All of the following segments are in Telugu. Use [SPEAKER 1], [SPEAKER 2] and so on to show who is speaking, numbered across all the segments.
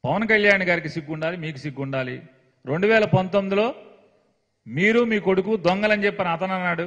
[SPEAKER 1] పవన్ కళ్యాణ్ గారికి సిగ్గు ఉండాలి మీకు సిగ్గు ఉండాలి రెండు వేల పంతొమ్మిదిలో మీరు మీ కొడుకు దొంగలని చెప్పని అతను అన్నాడు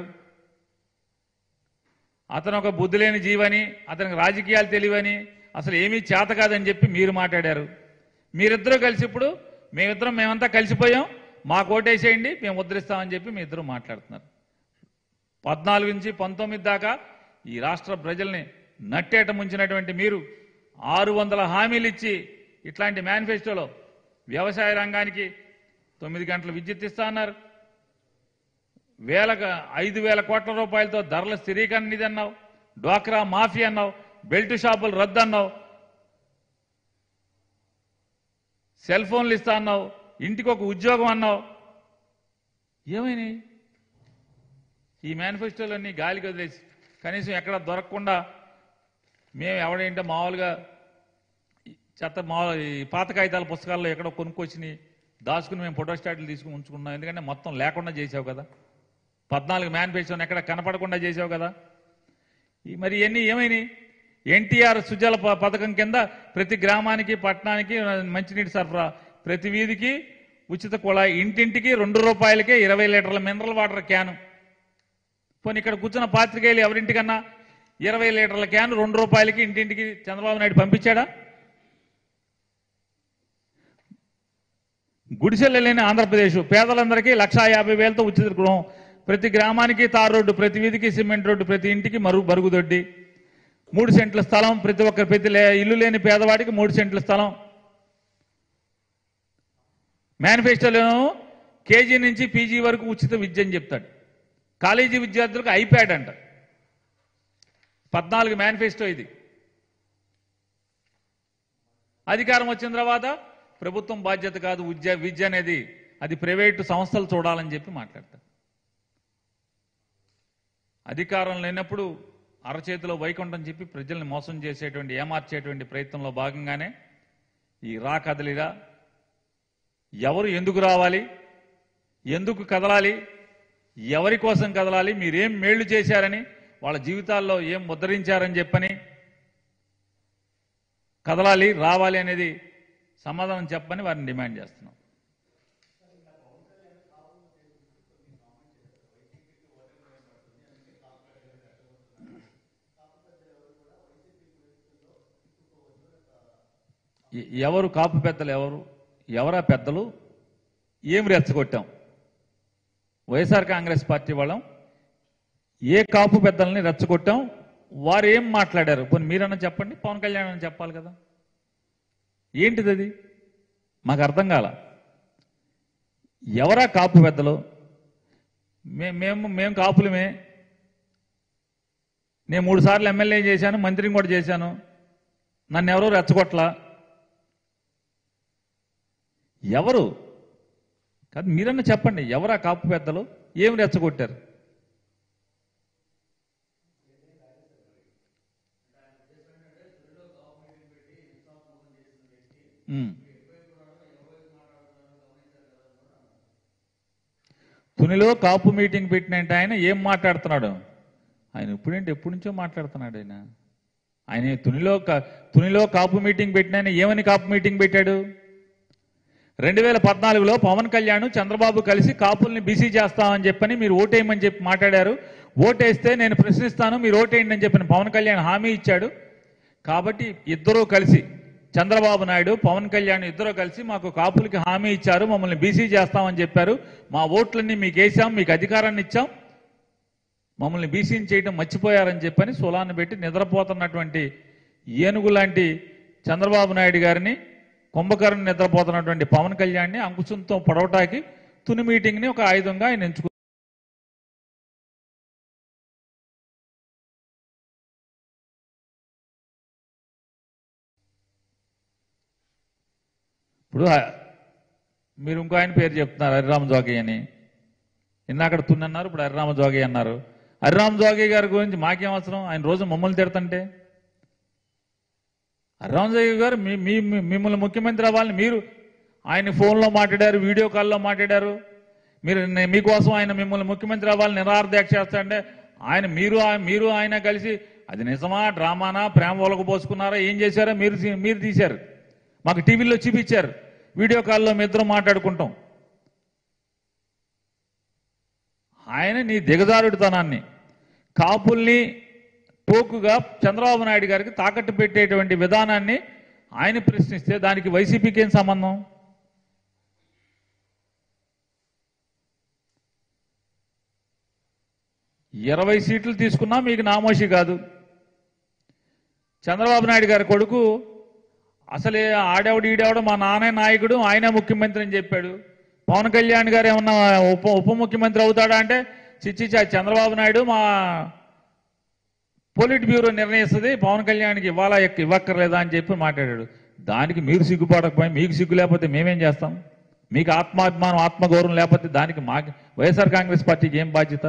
[SPEAKER 1] అతను ఒక బుద్ధి లేని జీవని అతనికి రాజకీయాలు తెలియవని అసలు ఏమీ చేత కాదని చెప్పి మీరు మాట్లాడారు మీరిద్దరూ కలిసి ఇప్పుడు మేమిద్దరం మేమంతా కలిసిపోయాం మా కోటేసేయండి మేము ముద్రిస్తామని చెప్పి మీ ఇద్దరు మాట్లాడుతున్నారు పద్నాలుగు నుంచి పంతొమ్మిది దాకా ఈ రాష్ట్ర ప్రజల్ని నట్టేట ముంచినటువంటి మీరు ఆరు వందల హామీలు ఇచ్చి ఇట్లాంటి మేనిఫెస్టోలో వ్యవసాయ రంగానికి తొమ్మిది గంటల విద్యుత్ ఇస్తా అన్నారు వేల ఐదు వేల కోట్ల రూపాయలతో ధరల స్థిరీకరణ నిధి అన్నావు డ్వాక్రా మాఫీ అన్నావు బెల్ట్ షాపులు రద్దు అన్నావు సెల్ ఫోన్లు ఇస్తా అన్నావు ఇంటికి ఒక ఉద్యోగం అన్నావు ఏమైనాయి ఈ మేనిఫెస్టోలన్నీ గాలికి వదిలేసి కనీసం ఎక్కడ దొరకకుండా మేము ఎవడేంటే మామూలుగా ఈ చెత్త మామూలు ఈ పాత కాగితాల పుస్తకాల్లో ఎక్కడో కొనుక్కొచ్చి దాచుకుని మేము ఫోటోస్టాట్లు తీసుకుని ఉంచుకున్నాం ఎందుకంటే మొత్తం లేకుండా చేసావు కదా పద్నాలుగు మేనిఫెస్టోని ఎక్కడ కనపడకుండా చేసావు కదా ఈ మరి ఇవన్నీ ఏమైనాయి ఎన్టీఆర్ సుజల ప- పథకం కింద ప్రతి గ్రామానికి పట్టణానికి మంచినీటి సరఫరా ప్రతి వీధికి ఉచిత కుళాయి ఇంటింటికి రెండు రూపాయలకే ఇరవై లీటర్ల మినరల్ వాటర్ క్యాను పోనీ ఇక్కడ కూర్చున్న పాత్రికేయులు ఎవరింటికన్నా ఇరవై లీటర్ల క్యాన్ రెండు రూపాయలకి ఇంటింటికి చంద్రబాబు నాయుడు పంపించాడా గుడిసెలు లేని ఆంధ్రప్రదేశ్ పేదలందరికీ లక్షా యాభై వేలతో ఉచిత గృహం ప్రతి గ్రామానికి తార్ రోడ్డు ప్రతి వీధికి సిమెంట్ రోడ్డు ప్రతి ఇంటికి మరుగు మరుగుదొడ్డి మూడు సెంట్ల స్థలం ప్రతి ఒక్క ప్రతి లే- ఇల్లు లేని పేదవాడికి మూడు సెంట్ల స్థలం మేనిఫెస్టోలో కేజీ నుంచి పీజీ వరకు ఉచిత విద్య అని చెప్తాడు కాలేజీ విద్యార్థులకు ఐప్యాడ్ అంట పద్నాలుగు మేనిఫెస్టో ఇది అధికారం వచ్చిన తర్వాత ప్రభుత్వం బాధ్యత కాదు విద్య విద్య అనేది అది ప్రైవేటు సంస్థలు చూడాలని చెప్పి మాట్లాడతారు అధికారం లేనప్పుడు అరచేతిలో వైకుంఠం చెప్పి ప్రజల్ని మోసం చేసేటువంటి ఏమార్చేటువంటి ప్రయత్నంలో భాగంగానే ఈ రా కదలిరా ఎవరు ఎందుకు రావాలి ఎందుకు కదలాలి ఎవరి కోసం కదలాలి మీరేం మేళ్లు చేశారని వాళ్ళ జీవితాల్లో ఏం ముద్రించారని చెప్పని కదలాలి రావాలి అనేది సమాధానం చెప్పని వారిని డిమాండ్ చేస్తున్నాం ఎ- ఎవరు కాపు పెద్దలు ఎవరు ఎవరా పెద్దలు ఏం రెచ్చగొట్టాం వైఎస్ఆర్ కాంగ్రెస్ పార్టీ వాళ్ళం ఏ కాపు పెద్దల్ని రెచ్చగొట్టాం వారు ఏం మాట్లాడారు పోనీ మీరన్నా చెప్పండి పవన్ కళ్యాణ్ అని చెప్పాలి కదా ఏంటిది అది మాకు అర్థం కాల ఎవరా కాపు పెద్దలు మే- మేము మేము కాపులమే నేను మూడు సార్లు ఎమ్మెల్యే చేశాను మంత్రిని కూడా చేశాను నన్ను ఎవరో రెచ్చగొట్టలా ఎవరు కాదు మీరన్నా చెప్పండి ఎవరా కాపు పెద్దలు ఏం రెచ్చగొట్టారు ఉమ్. తునిలో కాపు మీటింగ్ పెట్టినంటే ఆయన ఏం మాట్లాడుతున్నాడు ఆయన ఇప్పుడేంటి ఎప్పటి నుంచో మాట్లాడుతున్నాడు ఆయన ఆయన తునిలో కా- తునిలో కాపు మీటింగ్ పెట్టిన ఆయన ఏమని కాపు మీటింగ్ పెట్టాడు రెండు వేల పద్నాలుగులో పవన్ కళ్యాణ్ చంద్రబాబు కలిసి కాపుల్ని బీసీ చేస్తామని చెప్పని మీరు ఓటేయమని చెప్పి మాట్లాడారు ఓటేస్తే నేను ప్రశ్నిస్తాను మీరు ఓటేయండి అని చెప్పిన పవన్ కళ్యాణ్ హామీ ఇచ్చాడు కాబట్టి ఇద్దరూ కలిసి చంద్రబాబు నాయుడు పవన్ కళ్యాణ్ ఇద్దరూ కలిసి మాకు కాపులకి హామీ ఇచ్చారు మమ్మల్ని బీసీ చేస్తామని చెప్పారు మా ఓట్లన్నీ మీకు వేసాం మీకు అధికారాన్ని ఇచ్చాం మమ్మల్ని బీసీని చేయడం మర్చిపోయారని చెప్పని సులాన్ని పెట్టి నిద్రపోతున్నటువంటి ఏనుగు లాంటి చంద్రబాబు నాయుడు గారిని కుంభకర్ణ నిద్రపోతున్నటువంటి పవన్ కళ్యాణ్ని అంకుశంతో పొడవటానికి తుని మీటింగ్ని ఒక ఆయుధంగా ఆయన ఎంచుకు ఇప్పుడు ఆ- మీరు ఇంకో ఆయన పేరు చెప్తున్నారు హరిరామ జోగి అని ఇందాక తుని అన్నారు ఇప్పుడు హరిరామ జోగి అన్నారు హరిరామ జోగి గారి గురించి మాకేం అవసరం ఆయన రోజు మమ్మల్ని తిడతంటే హరిరామ జోగి గారు మీ మీ మీ- మిమ్మల్ని ముఖ్యమంత్రి అవ్వాలని మీరు ఆయన ఫోన్లో మాట్లాడారు వీడియో కాల్లో మాట్లాడారు మీరు నే- మీకోసం ఆయన మిమ్మల్ని ముఖ్యమంత్రి అవ్వాలని నిరార్థాక్ష చేస్తారంటే ఆయన మీరు ఆ- మీరు ఆయన కలిసి అది నిజమా డ్రామానా ప్రేమ ఒలక పోసుకున్నారా ఏం చేశారో మీరు తీ- మీరు తీశారు మాకు టీవీలో చూపించారు వీడియో కాల్లో మీ ఇద్దరం మాట్లాడుకుంటాం ఆయన నీ దిగజారుడుతనాన్ని కాపుల్ని టోకుగా చంద్రబాబు నాయుడు గారికి తాకట్టు పెట్టేటువంటి విధానాన్ని ఆయన ప్రశ్నిస్తే దానికి వైసీపీకి ఏం సంబంధం ఇరవై సీట్లు తీసుకున్నా మీకు నామోషి కాదు చంద్రబాబు నాయుడు గారి కొడుకు అసలే ఆడేవాడు ఈడేవాడు మా నాన్న నాయకుడు ఆయనే ముఖ్యమంత్రి అని చెప్పాడు పవన్ కళ్యాణ్ గారు ఏమన్నా ఉప ఉప ముఖ్యమంత్రి అవుతాడా అంటే చిచ్చి చంద్రబాబు నాయుడు మా పొలిట్ బ్యూరో నిర్ణయిస్తుంది పవన్ కళ్యాణ్కి ఇవ్వాలా ఎక్క- ఇవ్వక్కర్లేదా అని చెప్పి మాట్లాడాడు దానికి మీరు సిగ్గుపడకపోయి మీకు సిగ్గు లేకపోతే మేమేం చేస్తాం మీకు ఆత్మాభిమానం ఆత్మగౌరవం లేకపోతే దానికి మా వైఎస్ఆర్ కాంగ్రెస్ పార్టీకి ఏం బాధ్యత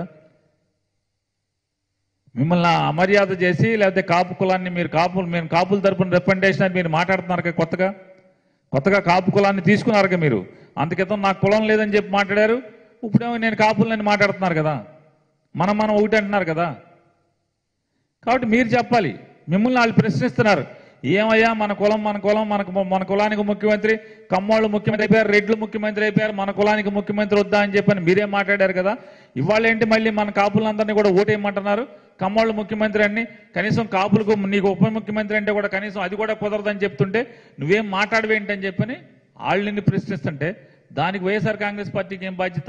[SPEAKER 1] మిమ్మల్ని అమర్యాద చేసి లేకపోతే కాపు కులాన్ని మీరు కాపులు మేము కాపుల తరపున రిప్రజెంటేషన్ అని మీరు మాట్లాడుతున్నారు కదా కొత్తగా కొత్తగా కాపు కులాన్ని తీసుకున్నారు కదా మీరు అంతకితం నాకు కులం లేదని చెప్పి మాట్లాడారు ఇప్పుడేమో నేను కాపులని మాట్లాడుతున్నారు కదా మనం మనం ఒకటి అంటున్నారు కదా కాబట్టి మీరు చెప్పాలి మిమ్మల్ని వాళ్ళు ప్రశ్నిస్తున్నారు ఏమయ్యా మన కులం మన కులం మనకు మన కులానికి ముఖ్యమంత్రి కమ్మోళ్ళు ముఖ్యమంత్రి అయిపోయారు రెడ్లు ముఖ్యమంత్రి అయిపోయారు మన కులానికి ముఖ్యమంత్రి వద్దా అని చెప్పని మీరే మాట్లాడారు కదా ఇవాళ ఏంటి మళ్ళీ మన కాపులందరినీ కూడా ఓటేయమంటున్నారు కమ్మోళ్ళు ముఖ్యమంత్రి అని కనీసం కాపులకు నీకు ఉప ముఖ్యమంత్రి అంటే కూడా కనీసం అది కూడా కుదరదని చెప్తుంటే నువ్వేం మాట్లాడవేంటని చెప్పని వాళ్ళు నిన్ను ప్రశ్నిస్తుంటే దానికి వైఎస్ఆర్ కాంగ్రెస్ పార్టీకి ఏం బాధ్యత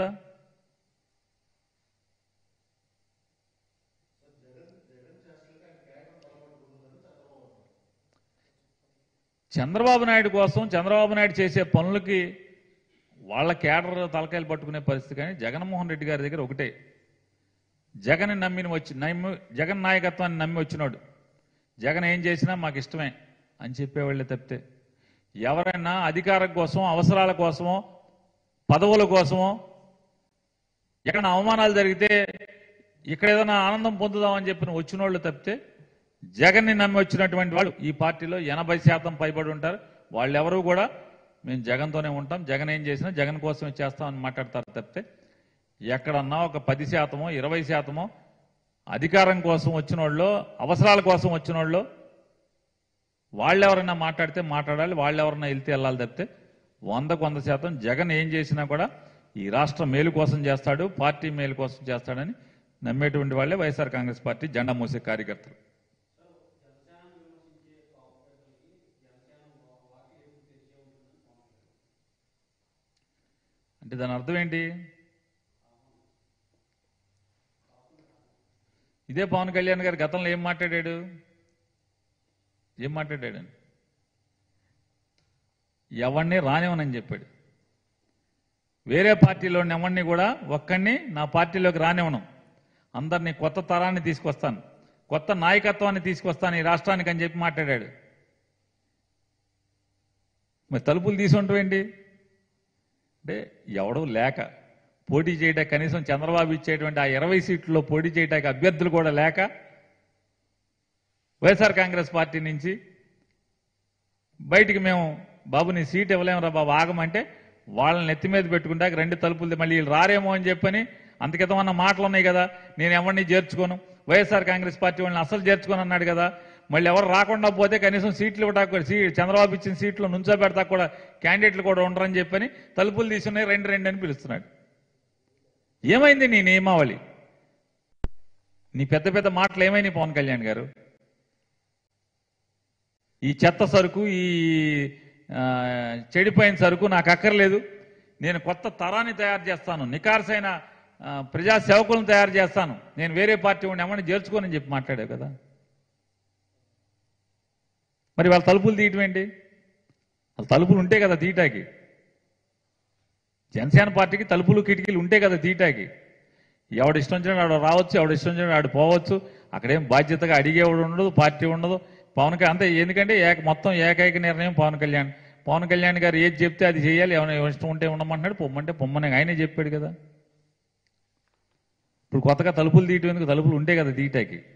[SPEAKER 1] చంద్రబాబు నాయుడు కోసం చంద్రబాబు నాయుడు చేసే పనులకి వాళ్ళ కేడర్ తలకాయలు పట్టుకునే పరిస్థితి కానీ జగన్మోహన్ రెడ్డి గారి దగ్గర ఒకటే జగన్ నమ్మిన వచ్చి నమ్మి జగన్ నాయకత్వాన్ని నమ్మి వచ్చినాడు జగన్ ఏం చేసినా మాకు ఇష్టమే అని చెప్పేవాళ్ళే తప్పితే ఎవరైనా అధికారం కోసం అవసరాల కోసమో పదవుల కోసమో ఎక్కడ అవమానాలు జరిగితే ఇక్కడ ఏదైనా ఆనందం పొందుదామని చెప్పిన వచ్చిన వాళ్ళు తప్పితే జగన్ని నమ్మి వచ్చినటువంటి వాళ్ళు ఈ పార్టీలో ఎనభై శాతం పైబడి ఉంటారు వాళ్ళెవరూ కూడా మేము జగన్తోనే ఉంటాం జగన్ ఏం చేసినా జగన్ కోసమే చేస్తామని మాట్లాడతారు తప్పితే ఎక్కడన్నా ఒక పది శాతమో ఇరవై శాతమో అధికారం కోసం వచ్చిన వాళ్ళు అవసరాల కోసం వచ్చిన వాళ్ళు వాళ్ళు ఎవరైనా మాట్లాడితే మాట్లాడాలి వాళ్ళు ఎవరైనా వెళ్తే వెళ్ళాలి తప్పితే వందకు వంద శాతం జగన్ ఏం చేసినా కూడా ఈ రాష్ట్ర మేలు కోసం చేస్తాడు పార్టీ మేలు కోసం చేస్తాడని నమ్మేటువంటి వాళ్ళే వైఎస్ఆర్ కాంగ్రెస్ పార్టీ జెండా మోసే కార్యకర్తలు అంటే దాని అర్థం ఏంటి ఇదే పవన్ కళ్యాణ్ గారు గతంలో ఏం మాట్లాడాడు ఏం మాట్లాడాడు ఎవరిని రానివ్వనని చెప్పాడు వేరే పార్టీలో ఎవరిని కూడా ఒక్కడిని నా పార్టీలోకి రానివ్వను అందరినీ కొత్త తరాన్ని తీసుకొస్తాను కొత్త నాయకత్వాన్ని తీసుకొస్తాను ఈ రాష్ట్రానికి అని చెప్పి మాట్లాడాడు మరి తలుపులు తీసి ఉంటావేంటి అంటే ఎవడో లేక పోటీ చేయడానికి కనీసం చంద్రబాబు ఇచ్చేటువంటి ఆ ఇరవై సీట్లలో పోటీ చేయడానికి అభ్యర్థులు కూడా లేక వైఎస్ఆర్ కాంగ్రెస్ పార్టీ నుంచి బయటికి మేము బాబు నీ సీట్ ఇవ్వలేమురా బాబు ఆగమంటే వాళ్ళని నెత్తి మీద పెట్టుకుంటాక రెండు తలుపులు మళ్ళీ వీళ్ళు రారేమో అని చెప్పని అంతకితం అన్న మాటలు ఉన్నాయి కదా నేను ఎవరిని చేర్చుకోను వైఎస్ఆర్ కాంగ్రెస్ పార్టీ వాళ్ళని అసలు చేర్చుకోను అన్నాడు కదా మళ్ళీ ఎవరు రాకుండా పోతే కనీసం సీట్లు ఇవ్వడానికి కూడా సీ చంద్రబాబు ఇచ్చిన సీట్లు నుంచోబెడతా కూడా క్యాండిడేట్లు కూడా ఉండరని చెప్పని తలుపులు తీసున్నాయి రెండు రెండు అని పిలుస్తున్నాడు ఏమైంది నీ నియమావళి నీ పెద్ద పెద్ద మాటలు ఏమైనాయి పవన్ కళ్యాణ్ గారు ఈ చెత్త సరుకు ఈ ఆ, చెడిపోయిన సరుకు నాకు అక్కర్లేదు నేను కొత్త తరాన్ని తయారు చేస్తాను నికార్సైన ఆ, ప్రజా సేవకులను తయారు చేస్తాను నేను వేరే పార్టీ ఉండి ఏమని చేర్చుకోనని చెప్పి మాట్లాడావు కదా మరి వాళ్ళ తలుపులు తీయటం ఏంటి వాళ్ళ తలుపులు ఉంటే కదా తీయటాకి జనసేన పార్టీకి తలుపులు కిటికీలు ఉంటే కదా తీయటాకి ఎవడు ఇష్టం వచ్చినాడు ఆడు రావచ్చు ఎవడు ఇష్టం వచ్చినాడు ఆడు పోవచ్చు అక్కడేం బాధ్యతగా అడిగేవాడు ఉండదు పార్టీ ఉండదు పవన్ కళ్యాణ్ అంతే ఎందుకంటే ఏక మొత్తం ఏకైక నిర్ణయం పవన్ కళ్యాణ్ పవన్ కళ్యాణ్ గారు ఏది చెప్తే అది చేయాలి ఏమైనా ఇష్టం ఉంటే ఉండమంటున్నాడు పొమ్మంటే పొమ్మని ఆయనే చెప్పాడు కదా ఇప్పుడు కొత్తగా తలుపులు తీయటం ఎందుకు తలుపులు ఉంటే కదా తీయటాకి